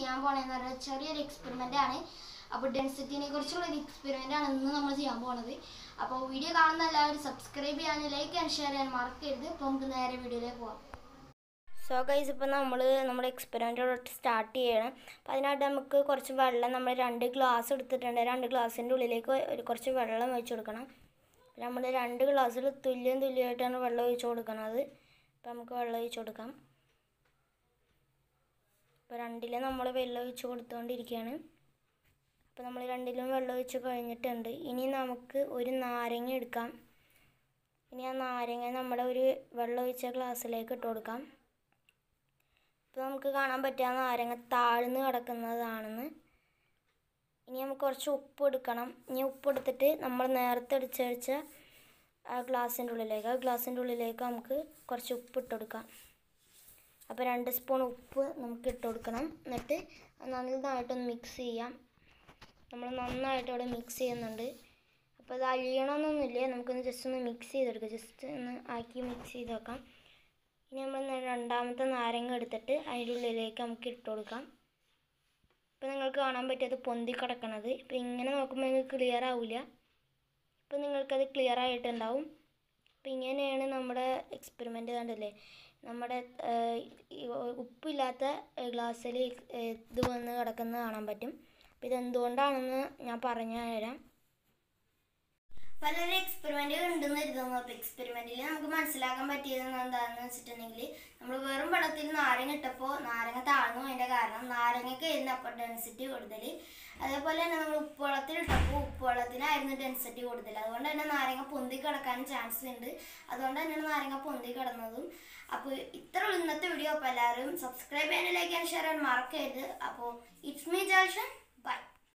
ചെയ്യാൻ പോണതെന്ന് പറഞ്ഞാൽ ചെറിയൊരു എക്സ്പെരിമെൻ്റ് ആണ് അപ്പോൾ ഡെൻസിറ്റിനെ കുറിച്ചുള്ള ഒരു എക്സ്പെരിമെൻ്റ് ആണ് ഇന്ന് നമ്മൾ ചെയ്യാൻ പോണത് അപ്പോൾ വീഡിയോ കാണുന്ന എല്ലാവരും സബ്സ്ക്രൈബ് ചെയ്യാനും ലൈക്ക് ആൻഡ് ഷെയർ ചെയ്യാൻ മറക്കരുത് അപ്പോൾ നമുക്ക് നേരെ വീഡിയോയിലേക്ക് പോകാം സോ ഗൈസ് ഇപ്പോൾ നമ്മൾ നമ്മുടെ എക്സ്പെരിമെൻറ്റ് സ്റ്റാർട്ട് ചെയ്യണം അപ്പോൾ അതിനായിട്ട് നമുക്ക് കുറച്ച് വെള്ളം നമ്മൾ രണ്ട് ഗ്ലാസ് എടുത്തിട്ടുണ്ട് രണ്ട് ഗ്ലാസിൻ്റെ ഉള്ളിലേക്ക് ഒരു കുറച്ച് വെള്ളം ഒഴിച്ച് കൊടുക്കണം നമ്മൾ രണ്ട് ഗ്ലാസ്സിൽ തുല്യം തുല്യമായിട്ടാണ് വെള്ളം ഒഴിച്ച് കൊടുക്കുന്നത് അപ്പോൾ നമുക്ക് വെള്ളം ഒഴിച്ച് കൊടുക്കാം ഇപ്പോൾ രണ്ടിൽ നമ്മൾ വെള്ളം ഒഴിച്ച് കൊടുത്തുകൊണ്ടിരിക്കുകയാണ് അപ്പോൾ നമ്മൾ രണ്ടിലും വെള്ളം ഒഴിച്ച് കഴിഞ്ഞിട്ടുണ്ട് ഇനി നമുക്ക് ഒരു നാരങ്ങ എടുക്കാം ഇനി ആ നാരങ്ങ നമ്മുടെ ഒരു വെള്ളം ഒഴിച്ച ഗ്ലാസ്സിലേക്ക് ഇട്ട് കൊടുക്കാം ഇപ്പോൾ നമുക്ക് കാണാൻ പറ്റുക നാരങ്ങ താഴ്ന്ന് കിടക്കുന്നതാണെന്ന് ഇനി നമുക്ക് കുറച്ച് ഉപ്പ് എടുക്കണം ഇനി ഉപ്പ് എടുത്തിട്ട് നമ്മൾ നേരത്തെ അടിച്ച് വെച്ച ആ ഗ്ലാസിൻ്റെ ഉള്ളിലേക്ക് ആ ഗ്ലാസിൻ്റെ ഉള്ളിലേക്ക് നമുക്ക് കുറച്ച് ഉപ്പ് ഇട്ട് കൊടുക്കാം അപ്പോൾ രണ്ട് സ്പൂൺ ഉപ്പ് നമുക്ക് ഇട്ട് കൊടുക്കണം എന്നിട്ട് അത് നന്നായിട്ടൊന്ന് മിക്സ് ചെയ്യാം നമ്മൾ നന്നായിട്ട് അവിടെ മിക്സ് ചെയ്യുന്നുണ്ട് അപ്പോൾ അത് അലിയണമെന്നൊന്നുമില്ല നമുക്കൊന്ന് ജസ്റ്റ് ഒന്ന് മിക്സ് ചെയ്തെടുക്കാം ജസ്റ്റ് ഒന്ന് ആക്കി മിക്സ് ചെയ്ത് വെക്കാം ഇനി നമ്മൾ ന- രണ്ടാമത്തെ നാരങ്ങ എടുത്തിട്ട് അതിൻ്റെ ഉള്ളിലേക്ക് നമുക്ക് ഇട്ട് കൊടുക്കാം ഇപ്പം നിങ്ങൾക്ക് കാണാൻ പറ്റിയത് പൊന്തി കിടക്കണത് ഇപ്പം ഇങ്ങനെ നോക്കുമ്പോൾ നിങ്ങൾക്ക് ക്ലിയർ ആവില്ല ഇപ്പം നിങ്ങൾക്കത് ക്ലിയർ ആയിട്ടുണ്ടാവും അപ്പം ഇങ്ങനെയാണ് നമ്മുടെ എക്സ്പെരിമെൻ്റ് കണ്ടല്ലേ നമ്മുടെ ഏഹ്, ഈ ഉപ്പില്ലാത്ത ഗ്ലാസ്സിൽ ഇത് വന്ന് കിടക്കുന്നത് കാണാൻ പറ്റും അപ്പം ഇതെന്തുകൊണ്ടാണെന്ന് ഞാൻ പറഞ്ഞു തരാം പലരും എക്സ്പെരിമെന്റുകൾ ഉണ്ടെന്ന് കരുതുന്നു അപ്പോൾ എക്സ്പെരിമെന്റിൽ നമുക്ക് മനസ്സിലാക്കാൻ പറ്റിയത് എന്താണെന്ന് വെച്ചിട്ടുണ്ടെങ്കിൽ നമ്മൾ വെറും വെള്ളത്തിൽ നാരങ്ങ ഇട്ടപ്പോൾ നാരങ്ങ താഴ്ന്നു അതിന്റെ കാരണം നാരങ്ങയ്ക്ക് ആയിരുന്നു അപ്പോൾ ഡെൻസിറ്റി കൂടുതൽ അതേപോലെ തന്നെ നമ്മൾ ഉപ്പുവെള്ളത്തിൽ ഇട്ടപ്പോൾ ഉപ്പുവെള്ളത്തിനായിരുന്നു ഡെൻസിറ്റി കൂടുതൽ അതുകൊണ്ട് തന്നെ നാരങ്ങ പൊന്തി കിടക്കാനും ചാൻസ് ഉണ്ട് അതുകൊണ്ട് തന്നെയാണ് നാരങ്ങ പൊന്തി കിടന്നതും അപ്പോൾ ഇത്ര ഉള്ളൂ ഇന്നത്തെ വീഡിയോ അപ്പോൾ എല്ലാവരും സബ്സ്ക്രൈബ് ചെയ്യാനും ലൈക്ക് ചെയ്യാൻ ഷെയർ ചെയ്യാൻ മറക്കരുത് അപ്പോൾ ഇറ്റ്സ് മീ ജാൽഷൻ ബൈ